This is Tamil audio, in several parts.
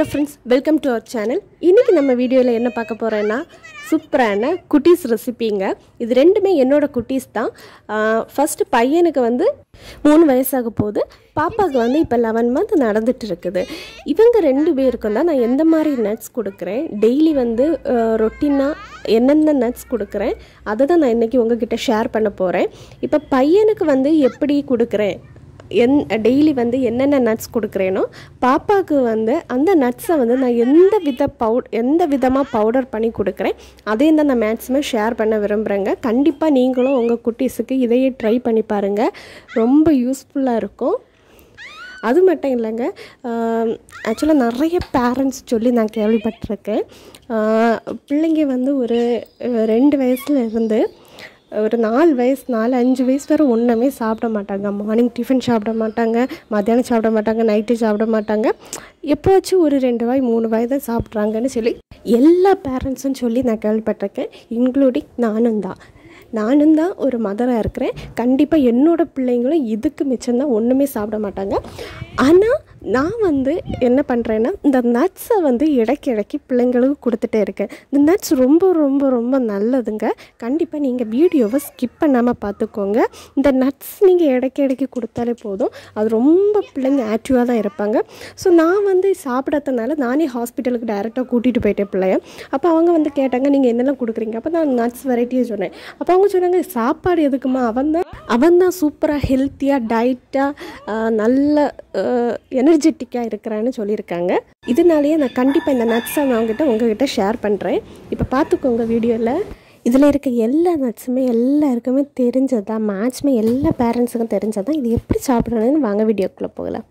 hello friends welcome to our channel இன்றைக்கி நம்ம வீடியோவில் என்ன பார்க்க போகிறோன்னா சூப்பரான குட்டீஸ் ரெசிபிங்க இது ரெண்டுமே என்னோட குட்டீஸ் தான் ஃபஸ்ட்டு பையனுக்கு வந்து மூணு வயசாக போகுது பாப்பாவுக்கு வந்து இப்போ லெவன் மந்த் நடந்துட்டு இருக்குது இவங்க ரெண்டு பேருக்கும் தான் நான் எந்த மாதிரி நட்ஸ் கொடுக்குறேன் டெய்லி வந்து ரொட்டீனாக என்னென்ன நட்ஸ் கொடுக்குறேன் அதை தான் நான் இன்றைக்கி உங்ககிட்ட ஷேர் பண்ண போகிறேன் இப்போ பையனுக்கு வந்து எப்படி கொடுக்குறேன் என் டெய்லி வந்து என்னென்ன நட்ஸ் கொடுக்குறேனோ பாப்பாவுக்கு வந்து அந்த நட்ஸை வந்து நான் எந்த வித பவுட் எந்த விதமாக பவுடர் பண்ணி கொடுக்குறேன் அதையும் தான் நான் மேக்ஸிமம் ஷேர் பண்ண விரும்புகிறேங்க கண்டிப்பாக நீங்களும் உங்கள் குட்டீஸுக்கு இதையே ட்ரை பண்ணி பாருங்கள் ரொம்ப யூஸ்ஃபுல்லாக இருக்கும் அது மட்டும் இல்லைங்க ஆக்சுவலாக நிறைய பேரண்ட்ஸ் சொல்லி நான் கேள்விப்பட்டிருக்கேன் ஆஹ் பிள்ளைங்க வந்து ஒரு அஹ் ரெண்டு வயசுல இருந்து ஒரு நாலு வயசு நாலு அஞ்சு வயசு வரை ஒன்றுமே சாப்பிட மாட்டாங்க மார்னிங் டிஃபன் சாப்பிட மாட்டாங்க மத்தியானம் சாப்பிட மாட்டாங்க நைட்டு சாப்பிட மாட்டாங்க எப்போவாச்சும் ஒரு ரெண்டு வாய் மூணு வாய் தான் சாப்பிட்றாங்கன்னு சொல்லி எல்லா பேரண்ட்ஸும் சொல்லி நான் கேள்விப்பட்டிருக்கேன் இன்க்ளூடிங் நானும் தான் நானும் தான் ஒரு மதராக இருக்கிறேன் கண்டிப்பாக என்னோட பிள்ளைங்களும் இதுக்கு மிச்சம்தான் ஒன்றுமே சாப்பிட மாட்டாங்க ஆனால் நான் வந்து என்ன பண்ணுறேன்னா இந்த நட்ஸை வந்து இடைக்கு இடைக்கி பிள்ளைங்களுக்கு கொடுத்துட்டே இருக்கேன் இந்த நட்ஸ் ரொம்ப ரொம்ப ரொம்ப நல்லதுங்க கண்டிப்பாக நீங்கள் வீடியோவை ஸ்கிப் பண்ணாமல் பார்த்துக்கோங்க இந்த நட்ஸ் நீங்கள் இடைக்கு இடைக்கி கொடுத்தாலே போதும் அது ரொம்ப பிள்ளைங்க ஆக்டிவாக தான் இருப்பாங்க ஸோ நான் வந்து சாப்பிடாதனால நானே ஹாஸ்பிட்டலுக்கு டைரெக்டாக கூட்டிகிட்டு போயிட்டேன் பிள்ளைய அப்போ அவங்க வந்து கேட்டாங்க நீங்கள் என்னெல்லாம் கொடுக்குறீங்க அப்போ நான் நட்ஸ் வெரைட்டியை சொன்னேன் அப்போ அவங்க சொன்னாங்க சாப்பாடு எதுக்குமா அவன் தான் அவன் தான் சூப்பராக ஹெல்த்தியாக டயட்டாக நல்ல எனர்ஜெட்டிக்காக இருக்கிறான்னு சொல்லியிருக்காங்க இதனாலேயே நான் கண்டிப்பாக இந்த நட்ஸை நான் அவங்ககிட்ட உங்ககிட்ட ஷேர் பண்ணுறேன் இப்போ பார்த்துக்கோங்க வீடியோவில் இதில் இருக்க எல்லா நட்ஸுமே எல்லாருக்குமே தெரிஞ்சதான் மேட்ச்மே எல்லா பேரண்ட்ஸுக்கும் தெரிஞ்சதான் இது எப்படி சாப்பிட்றதுன்னு வாங்க வீடியோக்குள்ளே போகலாம்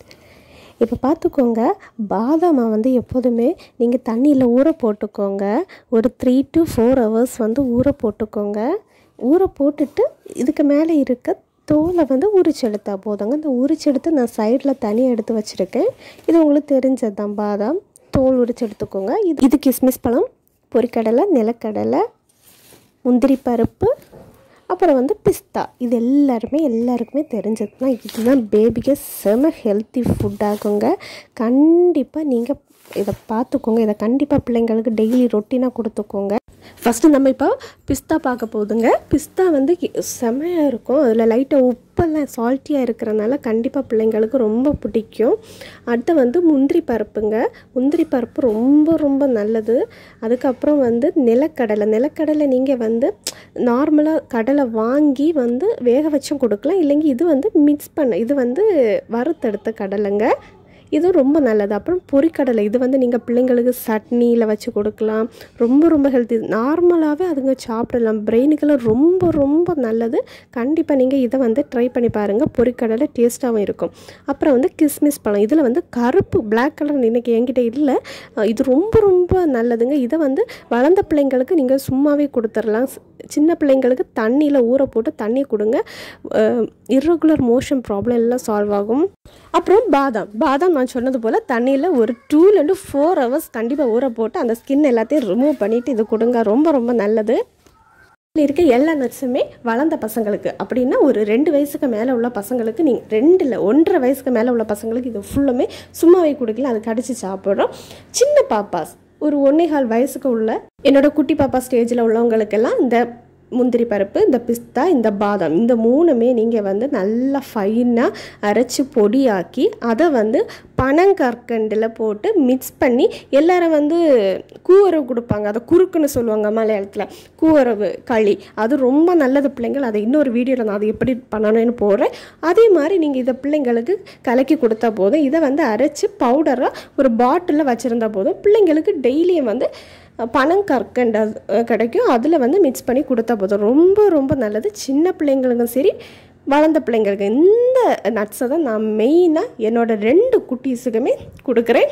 இப்போ பார்த்துக்கோங்க பாதாமை வந்து எப்போதுமே நீங்கள் தண்ணியில் ஊற போட்டுக்கோங்க ஒரு த்ரீ டு ஃபோர் ஹவர்ஸ் வந்து ஊற போட்டுக்கோங்க ஊற போட்டுட்டு இதுக்கு மேலே இருக்க தோலை வந்து உரிச்செடுத்தா போதுங்க இந்த உரிச்செடுத்து நான் சைடில் தனியாக எடுத்து வச்சுருக்கேன் இது உங்களுக்கு தெரிஞ்சது தான் பாதாம் தோல் உரிச்சு எடுத்துக்கோங்க இது இது கிஸ்மிஸ் பழம் பொரிக்கடலை நிலக்கடலை முந்திரி பருப்பு அப்புறம் வந்து பிஸ்தா இது எல்லாருமே எல்லாருக்குமே தெரிஞ்சது தான் இதுதான் பேபிக்கு செம ஹெல்த்தி ஃபுட்டாகுங்க கண்டிப்பாக நீங்கள் இதை பார்த்துக்கோங்க இதை கண்டிப்பாக பிள்ளைங்களுக்கு டெய்லி ரொட்டீனாக கொடுத்துக்கோங்க ஃபஸ்ட்டு நம்ம இப்போ பிஸ்தா பார்க்க போகுதுங்க பிஸ்தா வந்து கி- செமையாக இருக்கும் அதில் லைட்டாக உப்பெல்லாம் சால்ட்டியாக இருக்கிறனால கண்டிப்பாக பிள்ளைங்களுக்கு ரொம்ப பிடிக்கும் அடுத்து வந்து முந்திரி பருப்புங்க முந்திரி பருப்பு ரொம்ப ரொம்ப நல்லது அதுக்கப்புறம் வந்து நிலக்கடலை நிலக்கடலை நீங்கள் வந்து நார்மலாக கடலை வாங்கி வந்து வேக வச்சும் கொடுக்கலாம் இல்லைங்க இது வந்து மிக்ஸ் பண்ண இது வந்து வறுத்தெடுத்த கடலைங்க இது ரொம்ப நல்லது அப்புறம் பொரிக்கடலை இது வந்து நீங்கள் பிள்ளைங்களுக்கு சட்னியில் வச்சு கொடுக்கலாம் ரொம்ப ரொம்ப ஹெல்த்தி நார்மலாகவே அதுங்க சாப்பிடலாம் பிரெயினுக்கெல்லாம் ரொம்ப ரொம்ப நல்லது கண்டிப்பாக நீங்கள் இதை வந்து ட்ரை பண்ணி பாருங்கள் பொரிக்கடலை டேஸ்ட்டாகவும் இருக்கும் அப்புறம் வந்து கிஸ்மிஸ் பழம் இதில் வந்து கருப்பு பிளாக் கலர் இன்றைக்கி என்கிட்ட இல்லை அஹ் இது ரொம்ப ரொம்ப நல்லதுங்க இதை வந்து வளர்ந்த பிள்ளைங்களுக்கு நீங்கள் சும்மாவே கொடுத்துடலாம் ஸ்- சின்ன பிள்ளைங்களுக்கு தண்ணியில் ஊற போட்டு தண்ணி கொடுங்க இர்ரெகுலர் மோஷன் ப்ராப்ளம் எல்லாம் சால்வ் ஆகும் அப்புறம் பாதாம் பாதாம் நான் சொன்னது போல் தண்ணியில் ஒரு டூலேருந்து ஃபோர் ஹவர்ஸ் கண்டிப்பாக ஊற போட்டு அந்த ஸ்கின் எல்லாத்தையும் ரிமூவ் பண்ணிவிட்டு இது கொடுங்க ரொம்ப ரொம்ப நல்லது இதில் இருக்க எல்லா நட்ஸுமே வளர்ந்த பசங்களுக்கு அப்படின்னா ஒரு ரெண்டு வயசுக்கு மேலே உள்ள பசங்களுக்கு நீங்கள் ரெண்டு இல்லை ஒன்றரை வயசுக்கு மேலே உள்ள பசங்களுக்கு இது ஃபுல்லுமே சும்மாவே கொடுக்கலாம் அது கடிச்சு சாப்பிட்றோம் சின்ன பாப்பாஸ் ஒரு ஒன்னே கால் வயசுக்கு உள்ள என்னோட குட்டி பாப்பா ஸ்டேஜில் உள்ளவங்களுக்கெல்லாம் இந்த முந்திரி பருப்பு இந்த பிஸ்தா இந்த பாதாம் இந்த மூணுமே நீங்கள் வந்து நல்லா ஃபைனாக அரைச்சி பொடியாக்கி அதை வந்து பனங்கற்கண்டில் போட்டு மிக்ஸ் பண்ணி எல்லாரும் வந்து கூவரவு கொடுப்பாங்க அதை குறுக்குன்னு சொல்லுவாங்க மலையாளத்தில் கூவரவு களி அது ரொம்ப நல்லது பிள்ளைங்கள் அதை இன்னொரு வீடியோவில் நான் அதை எப்படி பண்ணணும்னு போடுறேன் அதே மாதிரி நீங்கள் இதை பிள்ளைங்களுக்கு கலக்கி கொடுத்தா போதும் இதை வந்து அரைச்சி பவுடராக ஒரு பாட்டிலில் வச்சுருந்தா போதும் பிள்ளைங்களுக்கு டெய்லியும் வந்து பனங்கற்கண்டு அது, அஹ், கிடைக்கும் அதில் வந்து மிக்ஸ் பண்ணி கொடுத்தா போதும் ரொம்ப ரொம்ப நல்லது சின்ன பிள்ளைங்களுக்கும் சரி வளர்ந்த பிள்ளைங்களுக்கு இந்த நட்ஸை தான் நான் மெயினாக என்னோட ரெண்டு குட்டீஸுக்குமே கொடுக்குறேன்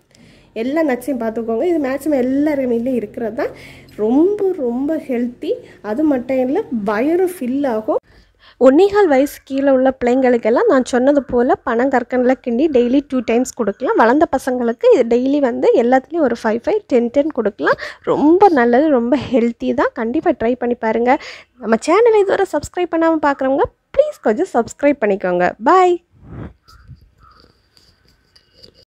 எல்லா நட்ஸையும் பார்த்துக்கோங்க இது மேக்ஸிமம் எல்லாருமே இருக்கிறது தான் ரொம்ப ரொம்ப ஹெல்த்தி அது மட்டும் இல்லை வயிறு ஃபில் ஆகும் ஒன்னேகால் வயசு கீழே உள்ள பிள்ளைங்களுக்கெல்லாம் நான் சொன்னது போல் பனங்கற்கண்டில் கிண்டி டெய்லி டூ டைம்ஸ் கொடுக்கலாம் வளர்ந்த பசங்களுக்கு இது டெய்லி வந்து எல்லாத்துலேயும் ஒரு ஃபைவ் ஃபைவ் டென் டென் கொடுக்கலாம் ரொம்ப நல்லது ரொம்ப ஹெல்த்தி தான் கண்டிப்பாக ட்ரை பண்ணி பாருங்கள் நம்ம சேனலை இதுவரை சப்ஸ்கிரைப் பண்ணாமல் பார்க்குறவங்க ப்ளீஸ் கொஞ்சம் சப்ஸ்கிரைப் பண்ணிக்கோங்க பாய்